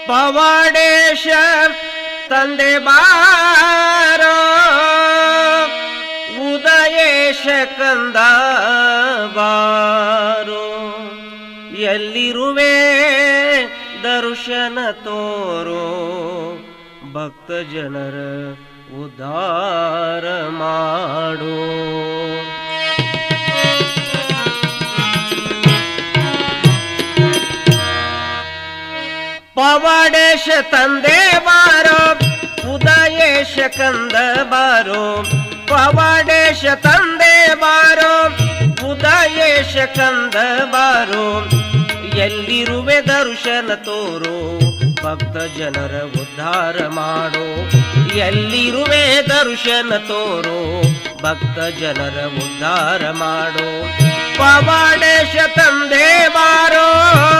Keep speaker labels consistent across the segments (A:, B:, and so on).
A: ಪವಾಡೇಶ ತಂದೆ ಬಾರೋ ಉದಯೇಶ ಕಂದ ಬಾರೋ ಎಲ್ಲಿರುವೆ ದರ್ಶನ ತೋರೋ ಭಕ್ತ ಜನರ ಉದ್ಧಾರ ಮಾಡೋ ಪವಾಡೇಶ ತಂದೆ ಬಾರೋ ಉದಯೇಶ ಕಂದ ಬಾರೋ ಪವಾಡೇಶ ತಂದೆ ಬಾರೋ ಉದಯೇಶ ಕಂದ ಬಾರೋ ಎಲ್ಲಿರುವೆ ದರ್ಶನ ತೋರೋ ಭಕ್ತ ಜನರ ಉದ್ಧಾರ ಮಾಡೋ ಎಲ್ಲಿರುವೆ ದರ್ಶನ ತೋರೋ ಭಕ್ತ ಜನರ ಉದ್ಧಾರ ಮಾಡೋ ಪವಾಡೇಶ ತಂದೆ ಬಾರೋ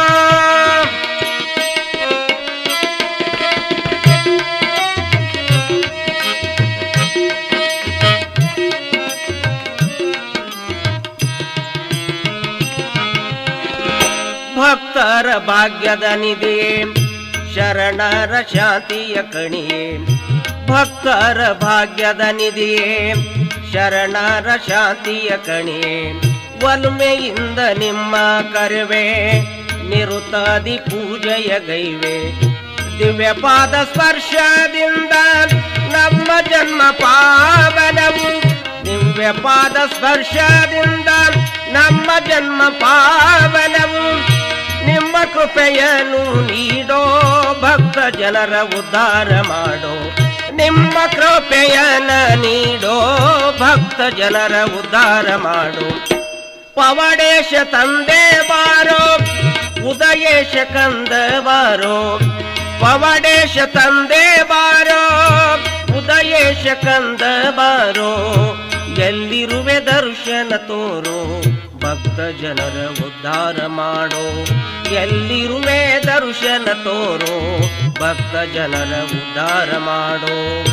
A: ಭಕ್ತರ ಭಾಗ್ಯದ ನಿಧಿಯೇ ಶರಣರ ಶಾಂತಿಯ ಕಣಿಯೇ ಭಕ್ತರ ಭಾಗ್ಯದ ನಿಧಿಯೇ ಶರಣರ ಶಾಂತಿಯ ಕಣಿಯೇ ಒಲ್ಮೆಯಿಂದ ನಿಮ್ಮ ಕರುವೆ ನಿರುತಾದಿ ಪೂಜೆಯ ಗೈವೆ ದಿವ್ಯ ಪಾದ ಸ್ಪರ್ಶದಿಂದ ನಮ್ಮ ಜನ್ಮ ಪಾವನವು ದಿವ್ಯ ಪಾದ ಸ್ಪರ್ಶದಿಂದ ನಮ್ಮ ಜನ್ಮ ಪಾವನವು ನಿಮ್ಮ ಕೃಪೆಯನ್ನು ನೀಡೋ ಭಕ್ತ ಜನರ ಉದ್ಧಾರ ಮಾಡೋ ನಿಮ್ಮ ಕೃಪೆಯನ್ನ ನೀಡೋ ಭಕ್ತ ಜನರ ಉದ್ಧಾರ ಮಾಡೋ ಪವಡೇಶ ತಂದೆ ಬಾರೋ ಉದಯೇಶ ಕಂದ ಬಾರೋ ಪವಡೇಶ ತಂದೆ ಬಾರೋ ಉದಯೇಶ ಕಂದ ಬಾರೋ ಎಲ್ಲಿರುವೆ ದರ್ಶನ ತೋರೋ ಭಕ್ತ ಜನರ ಉದ್ಧಾರ ಮಾಡೋ ಎಲ್ಲಿರುವೆ ದರ್ಶನ ತೋರೋ ಭಕ್ತ ಜನರ ಉದ್ಧಾರ ಮಾಡೋ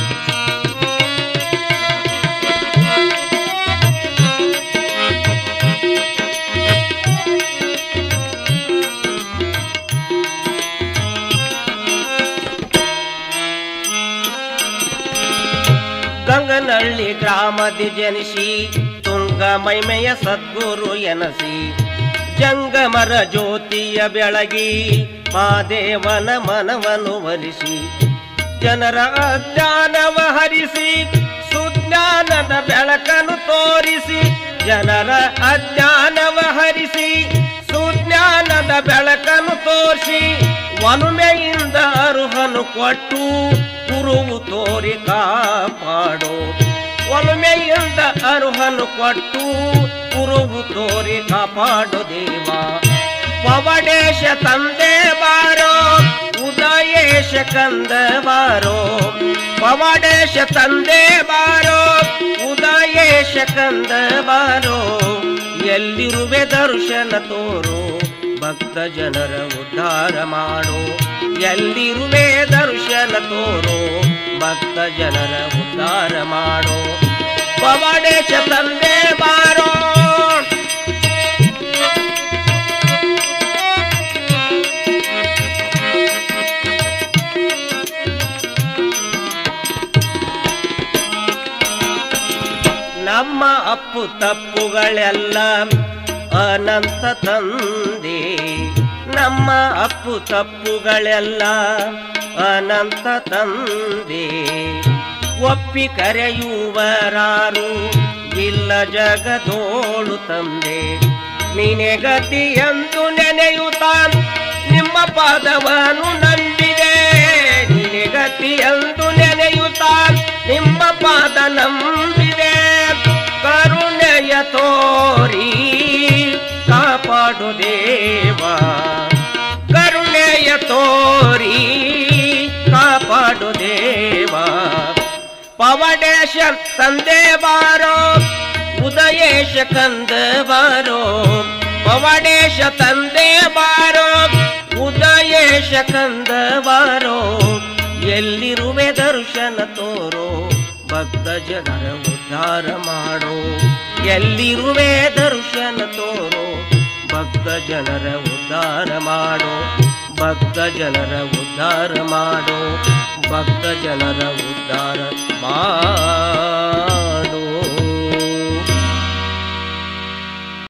A: ಗಂಗನಹಳ್ಳಿ ಗ್ರಾಮದಿ ಜನಿಸಿ ತುಂಗ ಮೈಮೆಯ ಸದ್ಗುರು ಎನಸಿ ಜಂಗಮರ ಜ್ಯೋತಿಯ ಬೆಳಗಿ ಮಾದೇವನ ಮನವನ್ನು ಒಲಿಸಿ ಜನರ ಅಜ್ಞಾನವ ಹರಿಸಿ ಸುಜ್ಞಾನದ ಬೆಳಕನ್ನು ತೋರಿಸಿ ಜನರ ಅಜ್ಞಾನವ ಹರಿಸಿ ಸುಜ್ಞಾನದ ಬೆಳಕನ್ನು ತೋರಿಸಿ ಒನುಮೆಯಿಂದ ಅರುಹನು ಕೊಟ್ಟು ಗುರುವು ತೋರಿ ಕಾಪಾಡೋ ಒಲುಮೆಯಿಂದ ಅರುಹನು ಕೊಟ್ಟು ಗುರುವು ತೋರಿ ಕಾಪಾಡೋ ದೇವ ಪವಡೇಶ ತಂದೆ ಬಾರೋ ಉದಯೇಶ ಕಂದ ಬಾರೋ ಪವಡೇಶ ತಂದೆ ಬಾರೋ ಉದಯೇಶ ಕಂದ ಬಾರೋ ಎಲ್ಲಿರುವೆ ದರ್ಶನ ತೋರೋ ಭಕ್ತ ಜನರ ಉದ್ಧಾರ ಮಾಡೋ ಎಲ್ಲಿರುವೆ ದರ್ಶನ ತೋರೋ ಭಕ್ತ ಜನರ ಉದ್ಧಾರ ಮಾಡೋ ಪವಡೇಶ ತಂದೆ ಬಾರೋ ನಮ್ಮ ಅಪ್ಪು ತಪ್ಪುಗಳೆಲ್ಲ ಅನಂತ ತಂದೆ ನಮ್ಮ ಅಪ್ಪು ತಪ್ಪುಗಳೆಲ್ಲ ಅನಂತ ತಂದೆ ಒಪ್ಪಿ ಕರೆಯುವರಾರು ಇಲ್ಲ ಜಗದೋಳು ತಂದೆ ನೀನೆ ಗತಿಯಂದು ನೆನೆಯುತ್ತ ನಿಮ್ಮ ಪಾದವನ್ನು ನಂಬಿದೆ ನೀನೆ ಗತಿಯಂದು ನೆನೆಯುತ್ತ ನಿಮ್ಮ ಪಾದ ನಂಬಿದೆ ಕರುಣೆಯ ತೋರಿ ಕಾಪಾಡು ದೇವ ಕರುಣೆಯ ತೋರಿ ಕಾಪಾಡು ದೇವ ಪವಡೇಶ ತಂದೆ ಬಾರೋ ಉದಯೇಶ ಕಂದ ಬಾರೋ ಪವಡೇಶ ತಂದೆ ಬಾರೋ ಉದಯೇಶ ಕಂದ ಬಾರೋ ಎಲ್ಲಿರುವೆ ದರ್ಶನ ತೋರೋ ಭಕ್ತ ಜನರ ಉದ್ಧಾರ ಮಾಡೋ ಎಲ್ಲಿರುವೆ ದರ್ಶನ ತೋರೋ ಭಕ್ತ ಜನರ ಉದ್ಧಾರ ಮಾಡೋ ಭಕ್ತ ಜನರ ಉದ್ಧಾರ ಮಾಡೋ ಭಕ್ತ ಜನರ ಉದ್ಧಾರ ಮಾಡೋ